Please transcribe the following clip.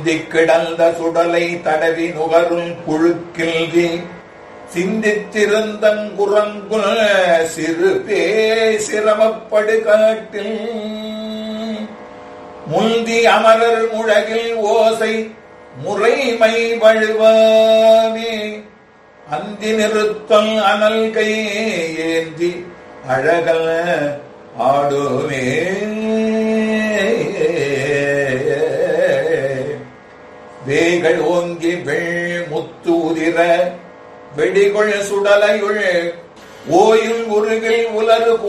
கிடந்த சுடலை தடவி நுகரும் புழுக்கில்வி சிந்தித்திருந்தங் குரங்குல் சிறு பே சிரமப்படு காட்டில் முந்தி அமரர் முழகில் ஓசை முறைமை வழுவாமே அந்தி நிறுத்தல் அனல் கை ஏந்தி அழகல் ஆடுமே வேகள் ஓங்கி வெள் முத்து உதிர வெடிகொள் சுடலையுள் ஓயில் உருகில் உலரு